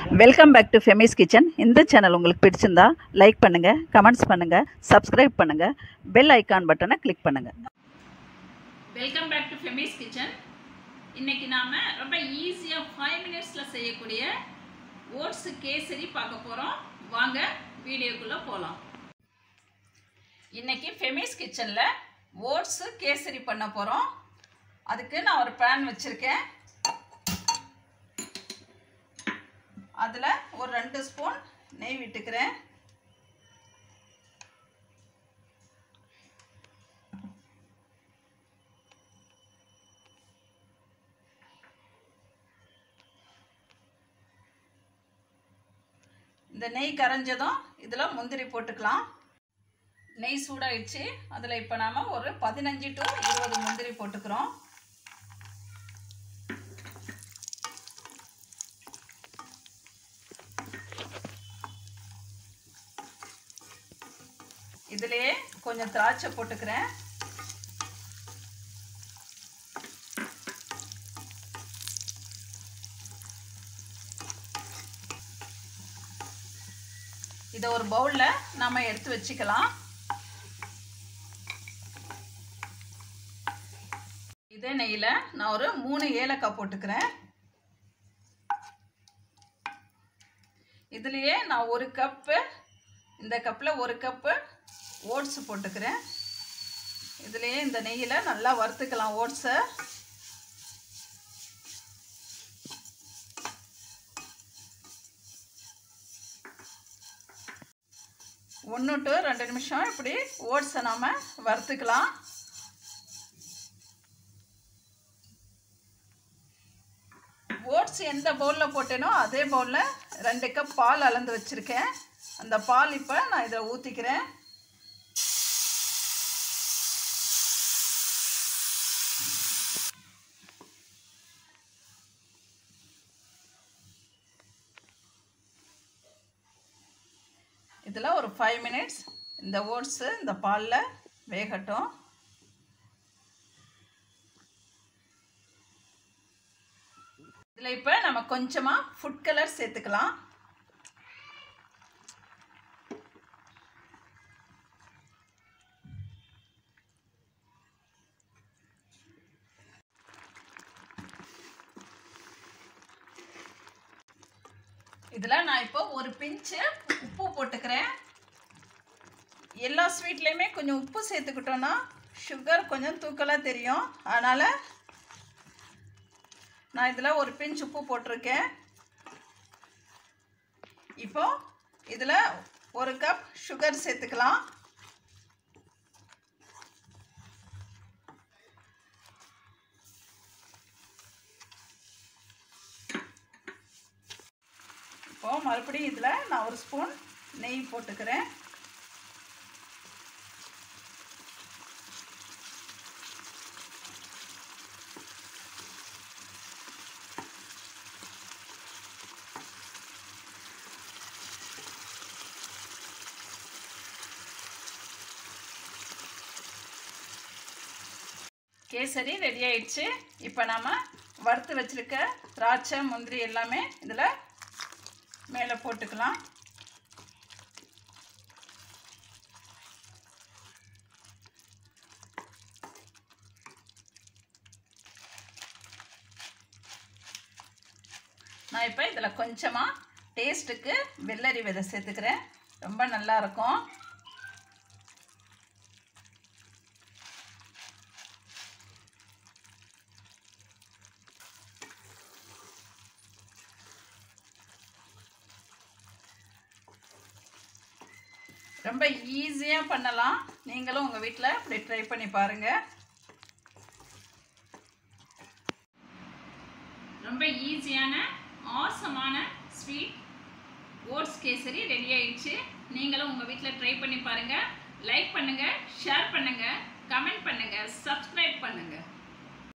welcome back to Femi's kitchen இந்த channel உங்களுக்கு பிடிச்சிருந்தா லைக் பண்ணுங்கள் கமெண்ட்ஸ் பண்ணுங்கள் சப்ஸ்கிரைப் பண்ணுங்கள் பெல் ஐகான் பட்டனை கிளிக் பண்ணுங்கள் welcome back to Femi's kitchen இன்னைக்கு நாம் ரொம்ப ஈஸியாக ஃபைவ் மினிட்ஸில் செய்யக்கூடிய ஓட்ஸு கேசரி பார்க்க போகிறோம் வாங்க வீடியோக்குள்ளே போகலாம் இன்னைக்கு ஃபெமிஸ் கிச்சனில் ஓட்ஸு கேசரி பண்ண போகிறோம் அதுக்கு நான் ஒரு பேன் வச்சுருக்கேன் அதில் ஒரு ரெண்டு ஸ்பூன் நெய் விட்டுக்கிறேன் இந்த நெய் கரைஞ்சதும் இதில் முந்திரி போட்டுக்கலாம் நெய் சூடாயிடுச்சு அதில் இப்போ நாம் ஒரு பதினஞ்சு டு இருபது முந்திரி போட்டுக்கிறோம் இதுலேயே கொஞ்சம் திராட்சை போட்டுக்கிறேன் இதை ஒரு பவுலில் நம்ம எடுத்து வச்சுக்கலாம் இதே நெய்யில் நான் ஒரு மூணு ஏலக்காய் போட்டுக்கிறேன் இதுலேயே நான் ஒரு கப்பு இந்த கப்பில் ஒரு கப்பு ஓட்ஸ் போட்டுக்கிறேன் இதுலேயே இந்த நெய்யில் நல்லா வறுத்துக்கலாம் ஓட்ஸை ஒன்று டு ரெண்டு நிமிஷம் இப்படி ஓட்ஸை நாம் வறுத்துக்கலாம் ஓட்ஸ் எந்த பவுலில் போட்டேனோ அதே பவுலில் ரெண்டு கப் பால் அளந்து வச்சுருக்கேன் அந்த பால் இப்போ நான் இதில் ஊற்றிக்கிறேன் இதில் ஒரு ஃபைவ் மினிட்ஸ் இந்த ஓட்ஸு இந்த பாலில் வேகட்டும் இதில் இப்போ நம்ம கொஞ்சமாக ஃபுட் கலர் சேர்த்துக்கலாம் இதில் நான் இப்போ ஒரு பிஞ்சு உப்பு போட்டுக்கிறேன் எல்லா ஸ்வீட்லேயுமே கொஞ்சம் உப்பு சேர்த்துக்கிட்டோன்னா சுகர் கொஞ்சம் தூக்கலாக தெரியும் அதனால் நான் இதில் ஒரு பிஞ்ச் உப்பு போட்டிருக்கேன் இப்போ இதில் ஒரு கப் சுகர் சேர்த்துக்கலாம் இப்போ மறுபடியும் இதில் நான் ஒரு ஸ்பூன் நெய் போட்டுக்கிறேன் கேசரி ரெடி ஆயிடுச்சு இப்போ நாம் வறுத்து வச்சுருக்க திராட்சை முந்திரி எல்லாமே இதில் மேலே போட்டுக்கலாம் நான் இப்போ இதில் கொஞ்சமாக டேஸ்ட்டுக்கு வெள்ளரி விதை சேர்த்துக்கிறேன் ரொம்ப நல்லா இருக்கும் ரொம்ப ஈஸியாக பண்ணலாம் நீங்களும் உங்கள் வீட்டில் இப்படி ட்ரை பண்ணி பாருங்கள் ரொம்ப ஈஸியான ஆசமான ஸ்வீட் ஓட்ஸ் கேசரி ரெடி ஆயிடுச்சு நீங்களும் உங்கள் வீட்டில் ட்ரை பண்ணி பாருங்கள் லைக் பண்ணுங்கள் ஷேர் பண்ணுங்கள் கமெண்ட் பண்ணுங்கள் சப்ஸ்கிரைப் பண்ணுங்கள்